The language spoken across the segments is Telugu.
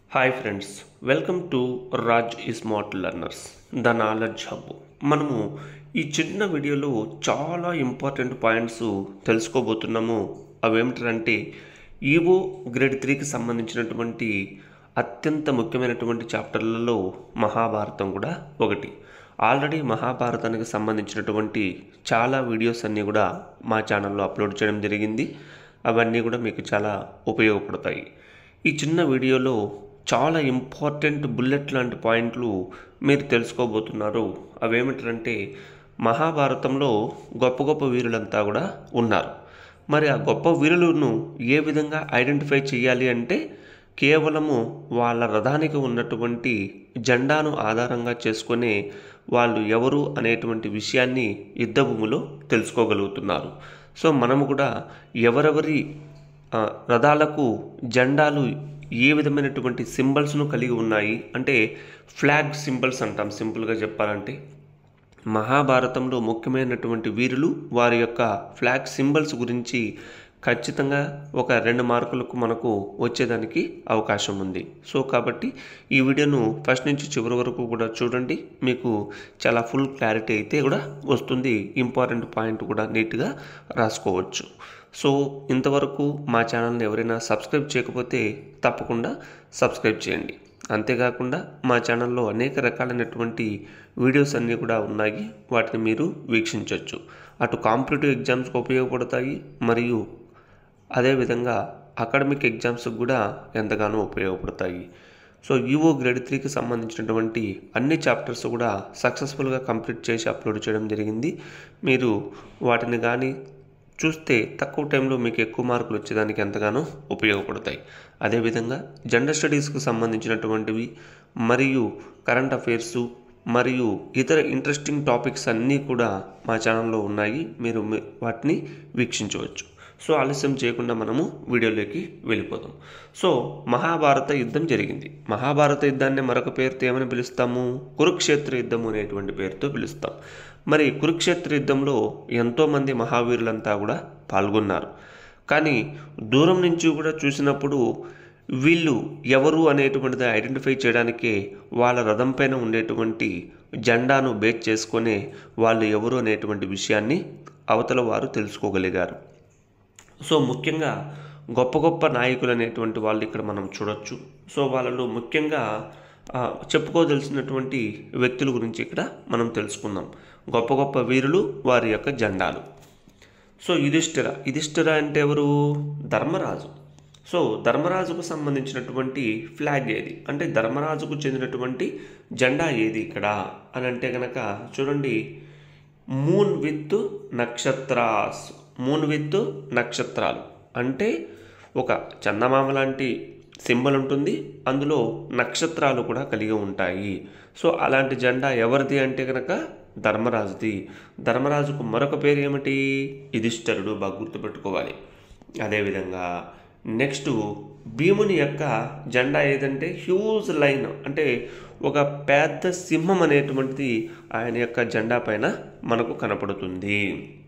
hi friends welcome to Raj smart learners the knowledge hub మనము ఈ చిన్న వీడియోలో చాలా ఇంపార్టెంట్ పాయింట్స్ తెలుసుకోబోతున్నాము అవేమిటంటే ఈవో గ్రేడ్ త్రీకి సంబంధించినటువంటి అత్యంత ముఖ్యమైనటువంటి చాప్టర్లలో మహాభారతం కూడా ఒకటి ఆల్రెడీ మహాభారతానికి సంబంధించినటువంటి చాలా వీడియోస్ అన్నీ కూడా మా ఛానల్లో అప్లోడ్ చేయడం జరిగింది అవన్నీ కూడా మీకు చాలా ఉపయోగపడతాయి ఈ చిన్న వీడియోలో చాలా ఇంపార్టెంట్ బుల్లెట్ లాంటి పాయింట్లు మీరు తెలుసుకోబోతున్నారు అవేమిటంటే మహాభారతంలో గొప్ప గొప్ప వీరులంతా కూడా ఉన్నారు మరి ఆ గొప్ప వీరులను ఏ విధంగా ఐడెంటిఫై చేయాలి అంటే కేవలము వాళ్ళ రథానికి ఉన్నటువంటి జెండాను ఆధారంగా చేసుకొని వాళ్ళు ఎవరు అనేటువంటి విషయాన్ని యుద్ధభూమిలో తెలుసుకోగలుగుతున్నారు సో మనము కూడా ఎవరెవరి ఆ, రథాలకు జెండాలు ఏ విధమైనటువంటి సింబల్స్ను కలిగి ఉన్నాయి అంటే ఫ్లాగ్ సింబల్స్ అంటాం సింపుల్గా చెప్పాలంటే మహాభారతంలో ముఖ్యమైనటువంటి వీరులు వారి యొక్క ఫ్లాగ్ సింబల్స్ గురించి ఖచ్చితంగా ఒక రెండు మార్కులకు మనకు వచ్చేదానికి అవకాశం ఉంది సో కాబట్టి ఈ వీడియోను ఫస్ట్ నుంచి చివరి వరకు కూడా చూడండి మీకు చాలా ఫుల్ క్లారిటీ అయితే కూడా వస్తుంది ఇంపార్టెంట్ పాయింట్ కూడా నీట్గా రాసుకోవచ్చు సో ఇంతవరకు మా ఛానల్ని ఎవరైనా సబ్స్క్రైబ్ చేయకపోతే తప్పకుండా సబ్స్క్రైబ్ చేయండి అంతేకాకుండా మా ఛానల్లో అనేక రకాలైనటువంటి వీడియోస్ అన్నీ కూడా ఉన్నాయి వాటిని మీరు వీక్షించవచ్చు అటు కాంపిటేటివ్ ఎగ్జామ్స్కి ఉపయోగపడతాయి మరియు అదేవిధంగా అకాడమిక్ ఎగ్జామ్స్కి కూడా ఎంతగానో ఉపయోగపడతాయి సో ఈవో గ్రేడ్ త్రీకి సంబంధించినటువంటి అన్ని చాప్టర్స్ కూడా సక్సెస్ఫుల్గా కంప్లీట్ చేసి అప్లోడ్ చేయడం జరిగింది మీరు వాటిని కానీ చూస్తే తక్కువ టైంలో మీకు ఎక్కువ మార్కులు వచ్చేదానికి ఎంతగానో ఉపయోగపడతాయి అదేవిధంగా జెండర్ స్టడీస్కి సంబంధించినటువంటివి మరియు కరెంట్ అఫైర్సు మరియు ఇతర ఇంట్రెస్టింగ్ టాపిక్స్ అన్నీ కూడా మా ఛానల్లో ఉన్నాయి మీరు మీ- వాటిని వీక్షించవచ్చు సో ఆలస్యం చేయకుండా మనము వీడియోలోకి వెళ్ళిపోదాం సో మహాభారత యుద్ధం జరిగింది మహాభారత యుద్ధాన్ని మరొక పేరుతో ఏమని పిలుస్తాము కురుక్షేత్ర యుద్ధం అనేటువంటి పేరుతో పిలుస్తాం మరి కురుక్షేత్ర యుద్ధంలో ఎంతోమంది మహావీరులంతా కూడా పాల్గొన్నారు కానీ దూరం నుంచి కూడా చూసినప్పుడు వీళ్ళు ఎవరు అనేటువంటిది ఐడెంటిఫై చేయడానికే వాళ్ళ రథం పైన ఉండేటువంటి జెండాను బేస్ చేసుకొని వాళ్ళు ఎవరు అనేటువంటి విషయాన్ని అవతల వారు తెలుసుకోగలిగారు సో ముఖ్యంగా గొప్ప గొప్ప నాయకులు అనేటువంటి వాళ్ళు ఇక్కడ మనం చూడొచ్చు సో వాళ్ళలో ముఖ్యంగా ఆ, చెప్పుకోదలసినటువంటి వ్యక్తుల గురించి ఇక్కడ మనం తెలుసుకుందాం గొప్ప గొప్ప వీరులు వారి యొక్క జెండాలు సో యుధిష్ఠిర యుధిష్ఠిర అంటే ఎవరు ధర్మరాజు సో ధర్మరాజుకు సంబంధించినటువంటి ఫ్లాగ్ ఏది అంటే ధర్మరాజుకు చెందినటువంటి జెండా ఏది ఇక్కడ అని అంటే కనుక చూడండి మూన్ విత్ నక్షత్రాస్ మూన్ విత్ నక్షత్రాలు అంటే ఒక చందమామ లాంటి సింబల్ ఉంటుంది అందులో నక్షత్రాలు కూడా కలిగి ఉంటాయి సో అలాంటి జెండా ఎవరిది అంటే కనుక ధర్మరాజుది ధర్మరాజుకు మరొక పేరు ఏమిటి యుధిష్ఠరుడు బాగా గుర్తుపెట్టుకోవాలి అదేవిధంగా నెక్స్ట్ భీముని యొక్క జెండా ఏదంటే హ్యూజ్ లైన్ అంటే ఒక పెద్ద సింహం అనేటువంటిది ఆయన యొక్క జెండా పైన మనకు కనపడుతుంది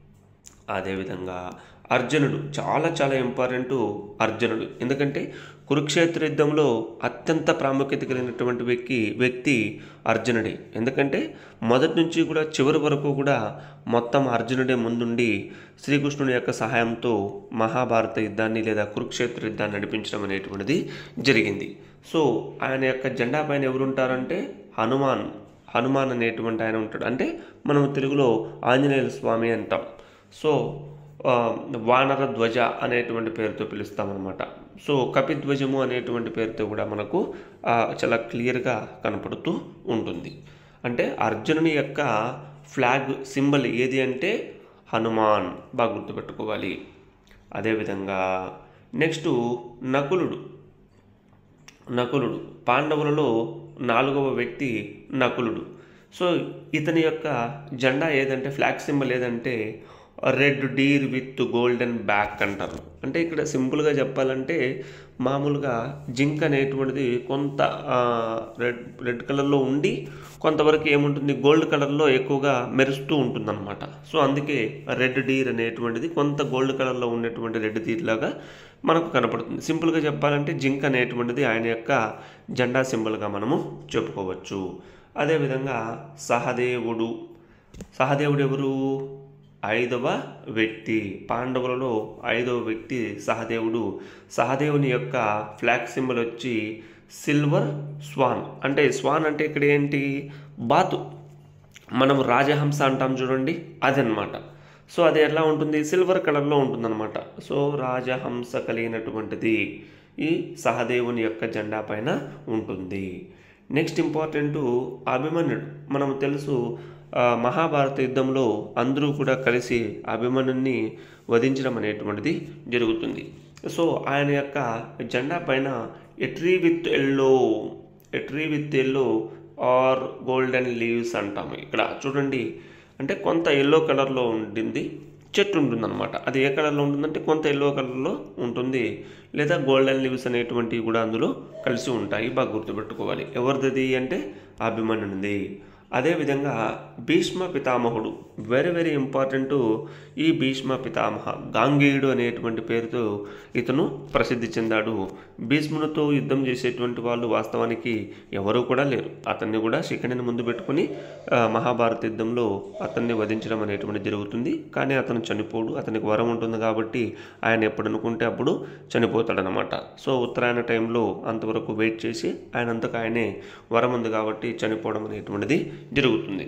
అదేవిధంగా అర్జునుడు చాలా చాలా ఇంపార్టెంట్ అర్జునుడు ఎందుకంటే కురుక్షేత్ర యుద్ధంలో అత్యంత ప్రాముఖ్యత కలిగినటువంటి వ్యక్తి వ్యక్తి అర్జునుడే ఎందుకంటే మొదటి నుంచి కూడా చివరి వరకు కూడా మొత్తం అర్జునుడే ముందుండి శ్రీకృష్ణుని యొక్క సహాయంతో మహాభారత యుద్ధాన్ని లేదా కురుక్షేత్ర యుద్ధాన్ని నడిపించడం అనేటువంటిది జరిగింది సో ఆయన యొక్క జెండా పైన ఎవరు ఉంటారంటే హనుమాన్ హనుమాన్ అనేటువంటి ఆయన ఉంటాడు అంటే మనం తెలుగులో ఆంజనేయుల స్వామి అంటాం సో ఆ, వానర ధ్వజ అనేటువంటి పేరుతో పిలుస్తామన్నమాట సో కపిధ్వజము అనేటువంటి పేరుతో కూడా మనకు ఆ, చాలా క్లియర్గా కనపడుతూ ఉంటుంది అంటే అర్జునుని యొక్క ఫ్లాగ్ సింబల్ ఏది అంటే హనుమాన్ బాగా గుర్తుపెట్టుకోవాలి అదేవిధంగా నెక్స్ట్ నకులుడు నకులుడు పాండవులలో నాలుగవ వ్యక్తి నకులుడు సో ఇతని యొక్క జెండా ఏదంటే ఫ్లాగ్ సింబల్ ఏదంటే red deer with golden back అంటారు అంటే ఇక్కడ సింపుల్గా చెప్పాలంటే మామూలుగా జింక్ అనేటువంటిది కొంత ఆ, రెడ్ రెడ్ కలర్లో ఉండి కొంతవరకు ఏముంటుంది గోల్డ్ కలర్లో ఎక్కువగా మెరుస్తూ ఉంటుందన్నమాట సో అందుకే రెడ్ డీర్ అనేటువంటిది కొంత గోల్డ్ కలర్లో ఉన్నటువంటి రెడ్ డీర్ లాగా మనకు కనపడుతుంది సింపుల్గా చెప్పాలంటే జింక్ అనేటువంటిది ఆయన యొక్క జెండా సింబల్గా మనము చెప్పుకోవచ్చు అదేవిధంగా సహదేవుడు సహదేవుడు ఎవరు ఐదవ వ్యక్తి పాండవులలో ఐదవ వ్యక్తి సహదేవుడు సహదేవుని యొక్క ఫ్లాగ్ సింబల్ వచ్చి సిల్వర్ స్వాన్ అంటే స్వాన్ అంటే ఇక్కడ ఏంటి బాతు మనం రాజహంస అంటాం చూడండి అదనమాట సో అది ఎలా ఉంటుంది సిల్వర్ కలర్లో ఉంటుందన్నమాట సో రాజహంస కలిగినటువంటిది ఈ సహదేవుని యొక్క జెండా పైన ఉంటుంది నెక్స్ట్ ఇంపార్టెంట్ అభిమన్యుడు మనం తెలుసు ఆ, మహాభారత యుద్ధంలో అందరూ కూడా కలిసి అభిమన్యుని వధించడం అనేటువంటిది జరుగుతుంది సో ఆయన యొక్క జెండా పైన a tree with yellow a tree with yellow or golden leaves అంటాము ఇక్కడ చూడండి అంటే కొంత ఎల్లో కలర్లో ఉంటుంది చెట్టు ఉంటుందన్నమాట అది ఏ కలర్లో ఉంటుందంటే కొంత ఎల్లో కలర్లో ఉంటుంది లేదా గోల్డెన్ లీవ్స్ అనేటువంటివి కూడా అందులో కలిసి ఉంటాయి బాగా గుర్తుపెట్టుకోవాలి ఎవరిది అంటే అభిమన్యునిది అదేవిధంగా భీష్మ పితామహుడు వెరీ వెరీ ఇంపార్టెంట్ ఈ భీష్మ పితామహ గాంగేయుడు అనేటువంటి పేరుతో ఇతను ప్రసిద్ధి చెందాడు భీష్మునితో యుద్ధం చేసేటువంటి వాళ్ళు వాస్తవానికి ఎవరూ కూడా లేరు అతన్ని కూడా శిఖండిని ముందు పెట్టుకుని ఆ, మహాభారత యుద్ధంలో అతన్ని వధించడం అనేటువంటి జరుగుతుంది కానీ అతను చనిపోడు అతనికి వరం ఉంటుంది కాబట్టి ఆయన ఎప్పుడు అనుకుంటే అప్పుడు చనిపోతాడనమాట సో ఉత్తరాయణ టైంలో అంతవరకు వెయిట్ చేసి ఆయన అంతకు ఆయనే వరం ఉంది కాబట్టి చనిపోవడం అనేటువంటిది జరుగుతుంది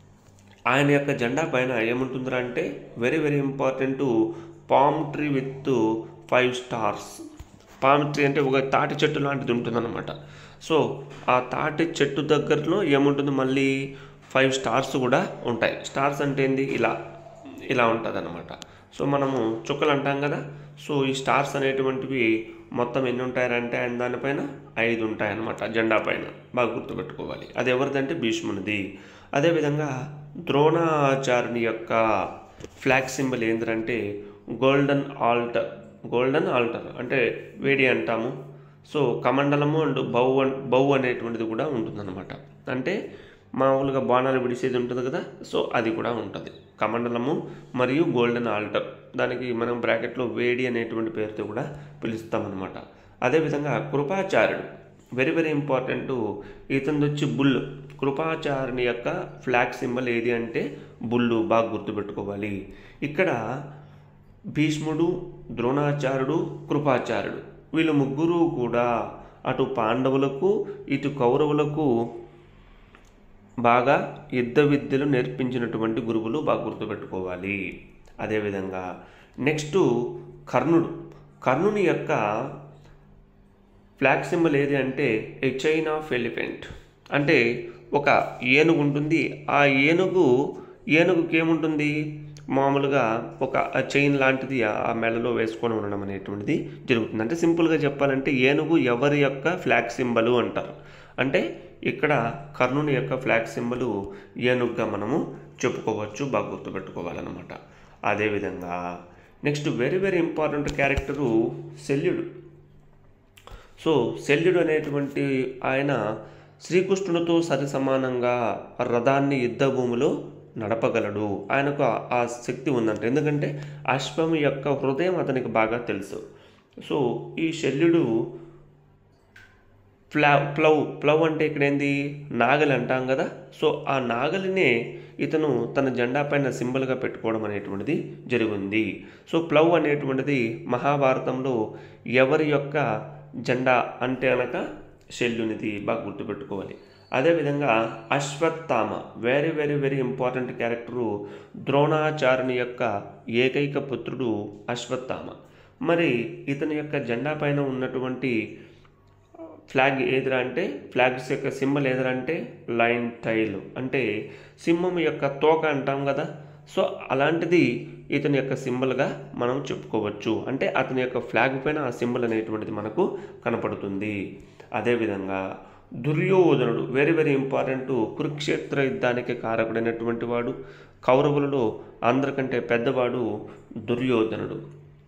ఆయన యొక్క జెండా పైన ఏముంటుందిరా అంటే very very important palm tree with five stars palm tree అంటే ఒక తాటి చెట్టు లాంటిది ఉంటుందన్నమాట సో ఆ తాటి చెట్టు దగ్గరలో ఏముంటుంది మళ్ళీ ఫైవ్ స్టార్స్ కూడా ఉంటాయి స్టార్స్ అంటే ఏంది ఇలా ఇలా ఉంటుంది సో మనము చుక్కలు అంటాం కదా సో ఈ స్టార్స్ అనేటువంటివి మొత్తం ఎన్ని ఉంటాయంటే ఆయన దానిపైన ఐదు ఉంటాయన్నమాట జెండా పైన బాగా గుర్తుపెట్టుకోవాలి అది ఎవరిదంటే భీష్మునిది అదేవిధంగా ద్రోణాచార్యుని యొక్క ఫ్లాగ్ సింబల్ ఏంటంటే గోల్డెన్ ఆల్టర్ గోల్డెన్ ఆల్టర్ అంటే వేడి అంటాము సో కమండలము అండ్ బౌ అన్ బౌ అనేటువంటిది కూడా ఉంటుందన్నమాట అంటే మామూలుగా బాణాలు విడిసేది ఉంటుంది కదా సో అది కూడా ఉంటుంది కమండలము మరియు గోల్డెన్ ఆల్టర్ దానికి మనం బ్రాకెట్లో వేడి అనేటువంటి పేరుతో కూడా పిలుస్తామన్నమాట అదేవిధంగా కృపాచార్యుడు వెరీ వెరీ ఇంపార్టెంట్ ఇతను వచ్చి బుల్ కృపాచార్యుని యొక్క ఫ్లాగ్ సింబల్ ఏది అంటే బుల్లు బాగా గుర్తుపెట్టుకోవాలి ఇక్కడ భీష్ముడు ద్రోణాచార్యుడు కృపాచార్యుడు వీళ్ళు ముగ్గురు కూడా అటు పాండవులకు ఇటు కౌరవులకు బాగా యుద్ధ విద్యలు నేర్పించినటువంటి గురువులు బాగా గుర్తుపెట్టుకోవాలి అదేవిధంగా నెక్స్ట్ కర్ణుడు కర్ణుని యొక్క ఫ్లాగ్ సింబల్ ఏది అంటే ఏ చైన్ ఆఫ్ ఎలిఫెంట్ అంటే ఒక ఏనుగు ఉంటుంది ఆ ఏనుగు ఏనుగుకి ఏముంటుంది మామూలుగా ఒక చైన్ లాంటిది ఆ మెడలో వేసుకొని ఉండడం అనేటువంటిది జరుగుతుంది అంటే సింపుల్గా చెప్పాలంటే ఏనుగు ఎవరి యొక్క ఫ్లాగ్ సింబలు అంటారు అంటే ఇక్కడ కర్ణుని యొక్క ఫ్లాగ్ సింబలు ఏనుగుగా మనము చెప్పుకోవచ్చు బాగా గుర్తుపెట్టుకోవాలన్నమాట అదేవిధంగా next very very important character శల్యుడు సో శల్యుడు అనేటువంటి ఆయన శ్రీకృష్ణుడితో సరి సమానంగా రథాన్ని యుద్ధ భూమిలో నడపగలడు ఆయనకు ఆ- ఆ శక్తి ఉందంట ఎందుకంటే అశ్వము యొక్క హృదయం అతనికి బాగా తెలుసు సో ఈ శల్యుడు ప్లా ప్లవ్ ప్లవ్ అంటే ఇక్కడ ఏంది నాగలి అంటాం కదా సో ఆ నాగలినే ఇతను తన జెండా పైన సింబల్గా పెట్టుకోవడం అనేటువంటిది జరిగింది సో ప్లవ్ అనేటువంటిది మహాభారతంలో ఎవరి యొక్క జెండా అంటే అనక శల్యునిది బాగా గుర్తుపెట్టుకోవాలి అదేవిధంగా Ashwatthama very very very important character ద్రోణాచార్యుని యొక్క ఏకైక పుత్రుడు అశ్వత్థామ మరి ఇతని యొక్క జెండా పైన ఉన్నటువంటి ఫ్లాగ్ ఏదిరా అంటే ఫ్లాగ్స్ యొక్క సింబల్ ఏదిరా అంటే లైన్ టైల్ అంటే సింహం యొక్క తోక అంటాం కదా సో అలాంటిది ఇతని యొక్క సింబల్గా మనం చెప్పుకోవచ్చు అంటే అతని యొక్క ఫ్లాగ్ పైన ఆ సింబల్ అనేటువంటిది మనకు కనపడుతుంది అదేవిధంగా దుర్యోధనుడు వెరీ వెరీ ఇంపార్టెంట్ కురుక్షేత్ర యుద్ధానికి కారకుడైనటువంటి వాడు కౌరవులలో అందరికంటే పెద్దవాడు దుర్యోధనుడు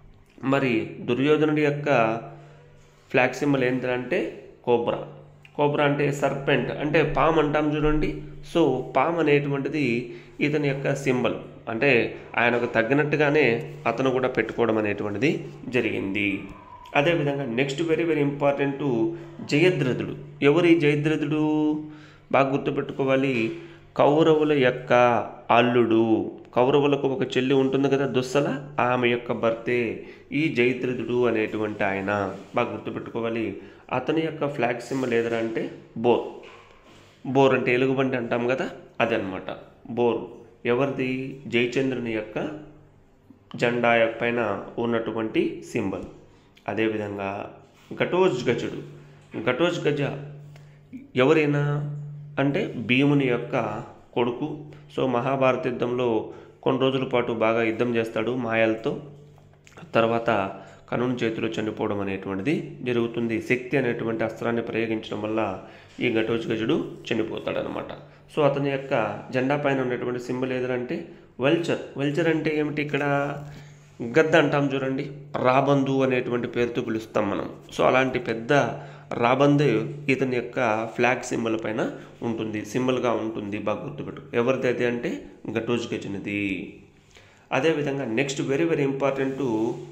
మరి దుర్యోధనుడి యొక్క ఫ్లాగ్ సింబల్ ఏంటంటే కోబ్రా కోబ్రా అంటే సర్పెంట్ అంటే పామ్ అంటాం చూడండి సో పామ్ అనేటువంటిది ఇతని యొక్క సింబల్ అంటే ఆయనకు తగ్గినట్టుగానే అతను కూడా పెట్టుకోవడం అనేటువంటిది జరిగింది అదేవిధంగా నెక్స్ట్ వెరీ వెరీ ఇంపార్టెంట్ జయద్రథుడు ఎవరి జయద్రథుడు బాగా గుర్తుపెట్టుకోవాలి కౌరవుల యొక్క అల్లుడు కౌరవులకు ఒక చెల్లి ఉంటుంది కదా దుస్సల ఆమె యొక్క భర్తే ఈ జయద్రథుడు అనేటువంటి ఆయన బాగా గుర్తుపెట్టుకోవాలి అతని యొక్క ఫ్లాగ్ సింబల్ ఏదరా అంటే బోర్ బోర్ అంటే ఎలుగుబంటి అంటాం కదా అది అనమాట బోర్ ఎవరిది జయచంద్రుని యొక్క జెండా పైన ఉన్నటువంటి సింబల్ అదేవిధంగా ఘటోజ్ గజుడు ఘటోజ్ గజ ఎవరైనా అంటే భీముని యొక్క కొడుకు సో మహాభారత యుద్ధంలో కొన్ని రోజుల పాటు బాగా యుద్ధం చేస్తాడు మాయలతో తర్వాత కనుని చేతిలో చనిపోవడం అనేటువంటిది జరుగుతుంది శక్తి అనేటువంటి అస్త్రాన్ని ప్రయోగించడం వల్ల ఈ ఘటోజ్ గజుడు చనిపోతాడనమాట సో అతని యొక్క జెండా పైన ఉన్నటువంటి సింబల్ ఏదంటే వెల్చర్ వెల్చర్ అంటే ఏమిటి ఇక్కడ గద్ద అంటాం చూడండి రాబందు అనేటువంటి పేరుతో పిలుస్తాం మనం సో అలాంటి పెద్ద రాబందు ఇతని యొక్క ఫ్లాగ్ సింబల్ పైన ఉంటుంది సింబల్గా ఉంటుంది బాగా గుర్తుపెట్టు ఎవరిది అది అంటే ఘటోజ్ గజునిది అదేవిధంగా నెక్స్ట్ వెరీ వెరీ ఇంపార్టెంట్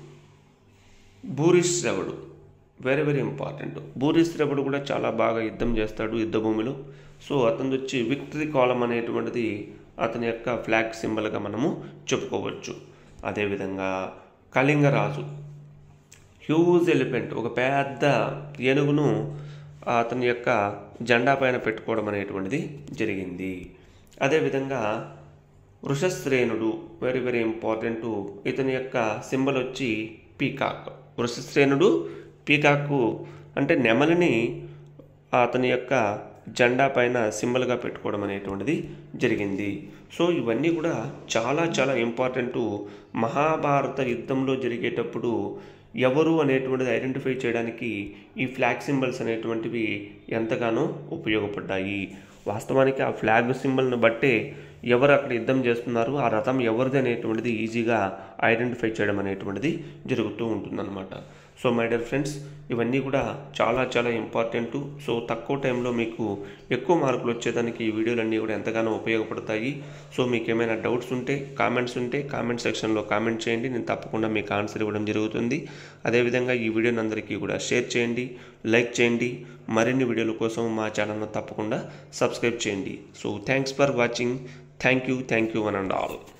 భూరిశ్రవుడు వెరీ వెరీ ఇంపార్టెంట్ భూరిశ్రవుడు కూడా చాలా బాగా యుద్ధం చేస్తాడు యుద్ధ భూమిలో సో అతను వచ్చి విక్టరీ కాలం అనేటువంటిది అతని యొక్క ఫ్లాగ్ సింబల్గా మనము చెప్పుకోవచ్చు అదేవిధంగా కళింగరాజు హ్యూజ్ ఎలిఫెంట్ ఒక పెద్ద ఏనుగును అతని యొక్క జెండా పైన పెట్టుకోవడం అనేటువంటిది జరిగింది అదేవిధంగా వృషశ్రేణుడు వెరీ వెరీ ఇంపార్టెంట్ ఇతని యొక్క సింబల్ వచ్చి పీకాక్ వృషశ్రేణుడు పీకాకు అంటే నెమలిని అతని యొక్క జెండా పైన సింబల్గా పెట్టుకోవడం అనేటువంటిది జరిగింది సో ఇవన్నీ కూడా చాలా చాలా ఇంపార్టెంట్ మహాభారత యుద్ధంలో జరిగేటప్పుడు ఎవరు అనేటువంటిది ఐడెంటిఫై చేయడానికి ఈ ఫ్లాగ్ సింబల్స్ అనేటువంటివి ఎంతగానో ఉపయోగపడ్డాయి వాస్తవానికి ఆ ఫ్లాగ్ సింబల్ని బట్టే ఎవరు అక్కడ యుద్ధం చేస్తున్నారు ఆ రథం ఎవరిది అనేటువంటిది ఈజీగా ఐడెంటిఫై చేయడం అనేటువంటిది జరుగుతూ ఉంటుందన్నమాట సో మై డియర్ ఫ్రెండ్స్ ఇవన్నీ కూడా చాలా చాలా ఇంపార్టెంట్ సో తక్కువ టైంలో మీకు ఎక్కువ మార్కులు వచ్చేదానికి ఈ వీడియోలన్నీ కూడా ఎంతగానో ఉపయోగపడతాయి సో మీకు ఏమైనా డౌట్స్ ఉంటే కామెంట్స్ ఉంటే కామెంట్ సెక్షన్లో కామెంట్ చేయండి నేను తప్పకుండా మీకు ఆన్సర్ ఇవ్వడం జరుగుతుంది అదేవిధంగా ఈ వీడియోని అందరికీ కూడా షేర్ చేయండి లైక్ చేయండి మరిన్ని వీడియోల కోసం మా ఛానల్ను తప్పకుండా సబ్స్క్రైబ్ చేయండి so thanks for watching thank you thank you one and all